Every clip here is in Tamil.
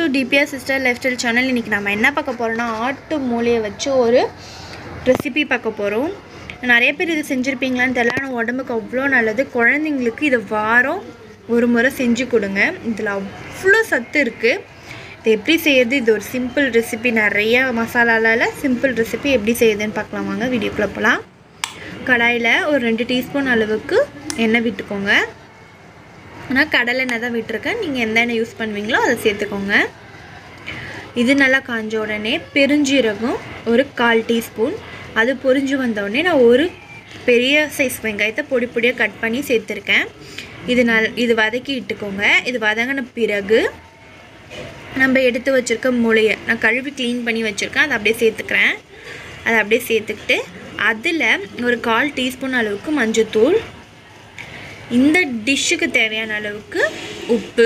to DPR sister lifestyle channel இன்றைக்கி நம்ம என்ன பார்க்க போகிறோம்னா ஆட்டு மூளையை வச்சு ஒரு ரெசிபி பார்க்க போகிறோம் நிறைய பேர் இது செஞ்சுருப்பீங்களான்னு தெரியல ஆனால் உடம்புக்கு அவ்வளோ நல்லது குழந்தைங்களுக்கு இதை வாரம் ஒரு முறை செஞ்சு கொடுங்க இதில் அவ்வளோ சத்து இருக்குது இது எப்படி செய்யறது இது ஒரு சிம்பிள் ரெசிபி நிறைய மசாலால சிம்பிள் ரெசிபி எப்படி செய்யுதுன்னு பார்க்கலாம் வாங்க வீடியோக்குள்ளே போகலாம் கடாயில் ஒரு ரெண்டு டீஸ்பூன் அளவுக்கு எண்ணெய் விட்டுக்கோங்க ஆனால் கடலை எண்ணெய் தான் விட்டுருக்கேன் நீங்கள் எந்த எண்ணெய் யூஸ் பண்ணுவீங்களோ அதை சேர்த்துக்கோங்க இது நல்லா காஞ்ச உடனே பெருஞ்சீரகம் ஒரு கால் டீஸ்பூன் அது பொரிஞ்சு வந்த உடனே நான் ஒரு பெரிய சைஸ் வெங்காயத்தை பொடி பொடியாக கட் பண்ணி சேர்த்துருக்கேன் இது நல் இது வதக்கி இட்டுக்கோங்க இது வதங்கின பிறகு நம்ம எடுத்து வச்சுருக்க மூளையை நான் கழுவி க்ளீன் பண்ணி வச்சுருக்கேன் அதை அப்படியே சேர்த்துக்கிறேன் அதை அப்படியே சேர்த்துக்கிட்டு அதில் ஒரு கால் டீஸ்பூன் அளவுக்கு மஞ்சத்தூள் இந்த டிஷ்ஷுக்கு தேவையான அளவுக்கு உப்பு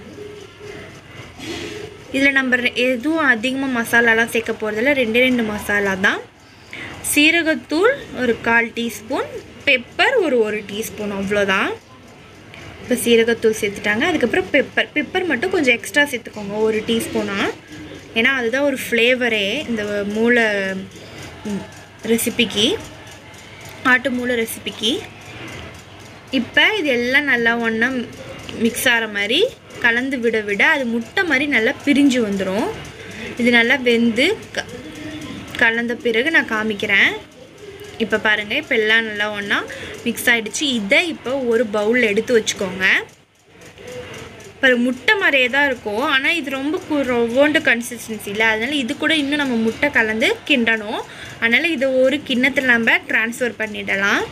இதில் நம்ம ரெ- எதுவும் அதிகமாக மசாலாலாம் சேர்க்க போகிறதில்ல ரெண்டே ரெண்டு மசாலா தான் சீரகத்தூள் ஒரு கால் டீஸ்பூன் பெப்பர் ஒரு ஒரு டீஸ்பூன் அவ்வளோதான் இப்போ சீரகத்தூள் சேர்த்துட்டாங்க அதுக்கப்புறம் பெப்பர் பெப்பர் மட்டும் கொஞ்சம் எக்ஸ்ட்ரா சேர்த்துக்கோங்க ஒரு டீஸ்பூனாக ஏன்னா அதுதான் ஒரு ஃப்ளேவரே இந்த மூளை ரெசிபிக்கு ஆட்டு மூளை ரெசிபிக்கு இப்போ இது எல்லாம் நல்லா ஒன்றா மிக்ஸ் ஆகிற மாதிரி கலந்து விட விட அது முட்டை மாதிரி நல்லா பிரிஞ்சு வந்துடும் இது நல்லா வெந்து க கலந்த பிறகு நான் காமிக்கிறேன் இப்போ பாருங்கள் இப்போ எல்லாம் நல்லா ஒன்றா மிக்ஸ் ஆகிடுச்சு இதை இப்போ ஒரு பவுலில் எடுத்து வச்சுக்கோங்க இப்போ முட்டை மாதிரியே தான் இருக்கும் ஆனால் இது ரொம்ப கு- ரவ்வோண்டு கன்சிஸ்டன்சி இல்லை அதனால் இது கூட இன்னும் நம்ம முட்டை கலந்து கிண்டணும் அதனால் இதை ஒரு கிண்ணத்தில் நம்ம ட்ரான்ஸ்ஃபர் பண்ணிடலாம்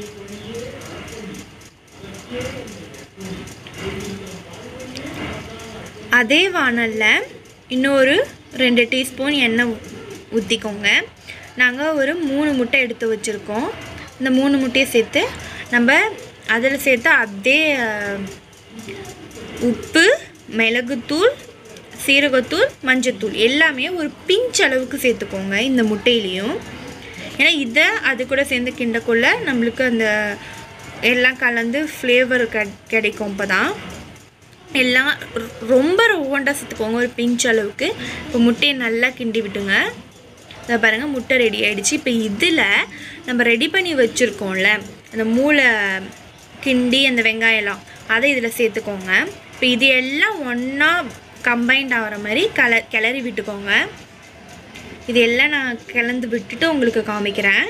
அதே வானலில் இன்னொரு ரெண்டு டீஸ்பூன் எண்ணெய் ஊ- ஊற்றிக்கோங்க நாங்கள் ஒரு மூணு முட்டை எடுத்து வச்சுருக்கோம் இந்த மூணு முட்டையை சேர்த்து நம்ம அதில் சேர்த்து அதே அஹ், உப்பு மிளகுத்தூள் சீரகத்தூள் மஞ்சத்தூள் எல்லாமே ஒரு பிஞ்ச் அளவுக்கு சேர்த்துக்கோங்க இந்த முட்டையிலையும் ஏன்னா இதை அது கூட சேர்ந்து கிண்டக்குள்ள நம்மளுக்கு அந்த எல்லாம் கலந்து ஃப்ளேவர் கிடைக்கும் இப்போ தான் எல்லாம் ரொ- ரொம்ப ரொவண்டா சேர்த்துக்கோங்க ஒரு பிஞ்ச் அளவுக்கு இப்போ முட்டையை நல்லா கிண்டி விட்டுங்க இதை பாருங்கள் முட்டை ரெடி ஆயிடுச்சு இப்போ இதில் நம்ம ரெடி பண்ணி வச்சுருக்கோம்ல அந்த மூளை கிண்டி அந்த வெங்காயம்லாம் அதை இதில் சேர்த்துக்கோங்க இப்போ இது எல்லாம் ஒன்றா கம்பைண்ட் ஆகிற மாதிரி கல கிளறி விட்டுக்கோங்க இது எல்லாம் நான் கலந்து விட்டுட்டு உங்களுக்கு காமிக்கிறேன்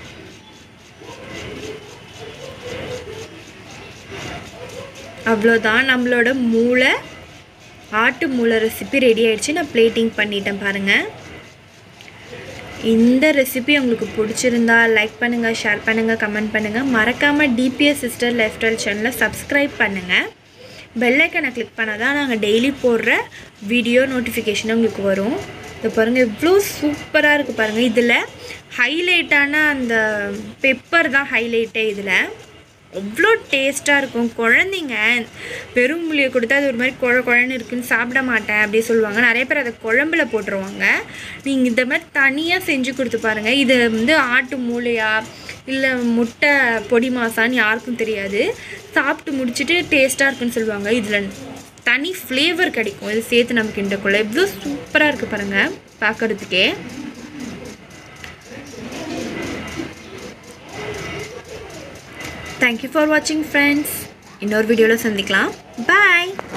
அவ்வளோதான் நம்மளோட மூளை ஆட்டு மூளை ரெசிபி ரெடி ஆயிடுச்சு நான் பிளேட்டிங் பண்ணிட்டேன் பாருங்கள் இந்த ரெசிபி உங்களுக்கு பிடிச்சிருந்தா லைக் பண்ணுங்கள் ஷேர் பண்ணுங்கள் கமெண்ட் பண்ணுங்கள் மறக்காமல் டிபிஎஸ் சிஸ்டர் லைஃப் ஸ்டைல் சேனலை சப்ஸ்கிரைப் பண்ணுங்கள் பெல்லைக்கனை கிளிக் பண்ணால் தான் நாங்கள் டெய்லி போடுற வீடியோ நோட்டிஃபிகேஷன் உங்களுக்கு வரும் இதை பாருங்கள் எவ்வளோ சூப்பராக இருக்குது பாருங்கள் இதில் ஹைலைட்டான அந்த பெப்பர் தான் ஹைலைட்டே இதில் அவ்வளோ டேஸ்ட்டாக இருக்கும் குழந்தைங்க வெறும் புளியை கொடுத்தா அது ஒரு மாதிரி குழ குழன்னு இருக்குன்னு சாப்பிட மாட்டேன் அப்படி சொல்லுவாங்க நிறைய பேர் அதை குழம்புல போட்டுருவாங்க நீங்கள் இந்த மாதிரி தனியாக செஞ்சு கொடுத்து பாருங்கள் இது வந்து ஆட்டு மூளையா இல்லை முட்டை பொடி மாசான்னு யாருக்கும் தெரியாது சாப்பிட்டு முடிச்சுட்டு டேஸ்ட்டாக இருக்குன்னு சொல்லுவாங்க இதில் தனி ஃப்ளேவர் கிடைக்கும் இது சேர்த்து நமக்கு கிண்டக்குள்ள எவ்வளோ சூப்பராக இருக்குது பாருங்கள் பார்க்குறதுக்கே தேங்க்யூ ஃபார் வாட்சிங் ஃப்ரெண்ட்ஸ் இன்னொரு வீடியோவில் சந்திக்கலாம் பாய்